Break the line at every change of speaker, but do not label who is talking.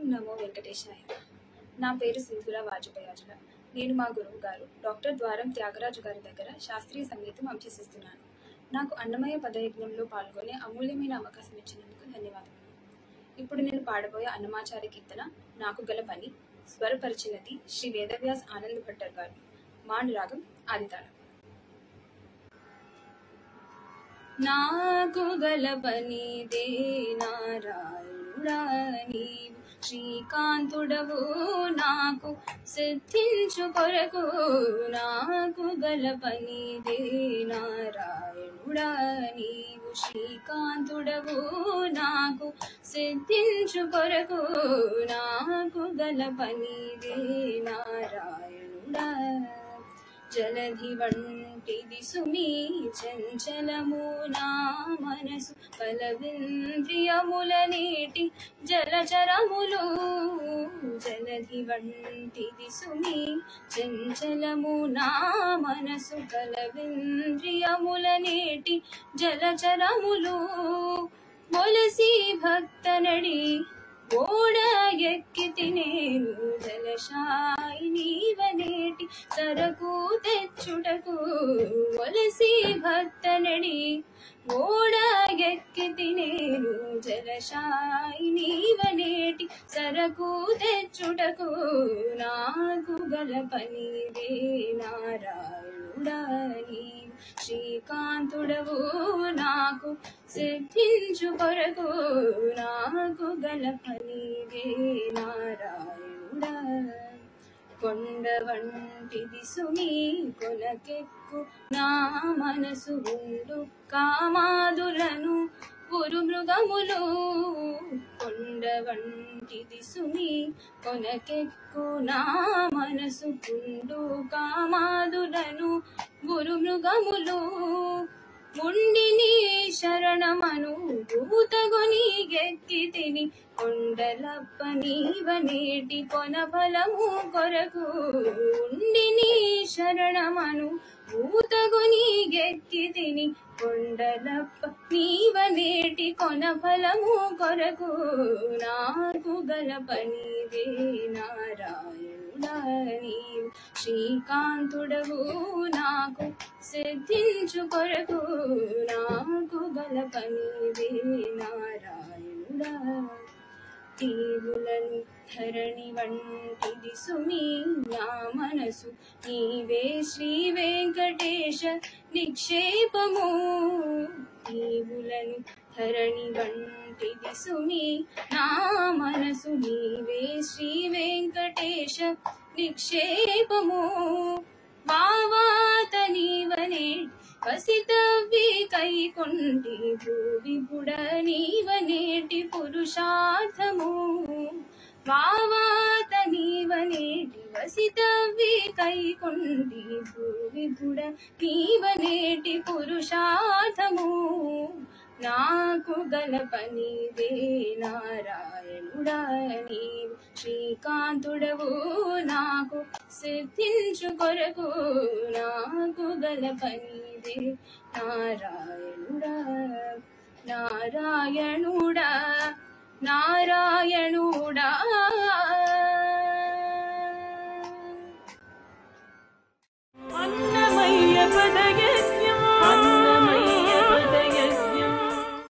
ఓం నమో వెంకటేశాయ నా పేరు సింధుల వాజపేయాజుల నేను మా గురువు గారు డాక్టర్ ద్వారం త్యాగరాజు గారి దగ్గర శాస్త్రీయ సంగీతం అభ్యసిస్తున్నాను నాకు అన్నమయ్య పదయజ్ఞంలో పాల్గొనే అమూల్యమైన అవకాశం ఇచ్చినందుకు ధన్యవాదములు ఇప్పుడు నేను పాడబోయే అన్నమాచార్య కీర్తన నాకు గల పని స్వరపరిచినది శ్రీ వేదవ్యాస్ ఆనంద్ భట్టర్ గారు మాండు రాగం ఆదితాళం నాకు గల పనిదే నారాయణుడా నీవు శ్రీకాంతుడవు నాకు సిద్ధించు కొరకు నాకు గల పనిదే నారాయణుడా నీవు శ్రీకాంతుడవు నాకు సిద్ధించు కొరకు నాకు గల పనిదే నారాయణుడా జలధి వంటిది సుమీ చంచలము నా మనసు కలవింద్రియముల నేటి జలచరములు జలధి వంటిది సుమీ చంచలము నా మనసు కలవింద్రియముల నేటి జలచరములు మొలసి భక్తనడి ఓడ ఎక్కితి నేను జలశాయి నీవనేటి సరకు తెచ్చుటకు ఒలసి భక్తనడి ఓడ ఎక్కితి నేను జలశాయి నీవనేటి సరకు తెచ్చుటకు నాకు గల పనిదే నారాయణుడా నీవు శ్రీకాంతుడవు నాకు సిద్ధించు కొరకు నాకు గల పనిదే నారాయణుడా కొండ వంటిది సుమి కొనకెక్కు నా మనసు ఉండు కామాదులను పురు మృగములు కొండ వంటిది సుమి కొనకెక్కు నా మనసు కుండు కామాదులను గురు మృగములు ముండిని శరణమను భూతగుని గెక్కి తిని కొండలప్ప నీవనేటి కొన ఫలము కొరకు ఉండిని శరణమను భూతగుని గెక్కి తిని కొండలప్ప నీవనేటి కొన ఫలము కొరకు నాకు గల పనిదే నారాయణుడా నీవు శ్రీకాంతుడవు నాకు సిద్ధించు కొరకు నాకు గల పనిదే నారాయణుడా తీవులను ధరణి వంటిది సుమి నా మనసు నీవే శ్రీ వెంకటేశ నిక్షేపము తీవులను ధరణి వంటిది సుమి నా మనసు నీవే శ్రీ వెంకటేశ నిక్షేపము భావాత నీవనే వసితవ్వి కైకుంటి భూవిపుడ నీవనేటి పురుషార్థము భావాత నీవనేటి వసితవ్వి కైకుంటి భూవిపుడ నీవనేటి పురుషార్థము నాకు గల పనిదే నారాయణుడా నీవు శ్రీకాంతుడవు నాకు సిద్ధించు కొరకు నాకు గల పనిదే నారాయణుడా నారాయణుడా నారాయణుడా
అన్నమయ్య పదగెత్తి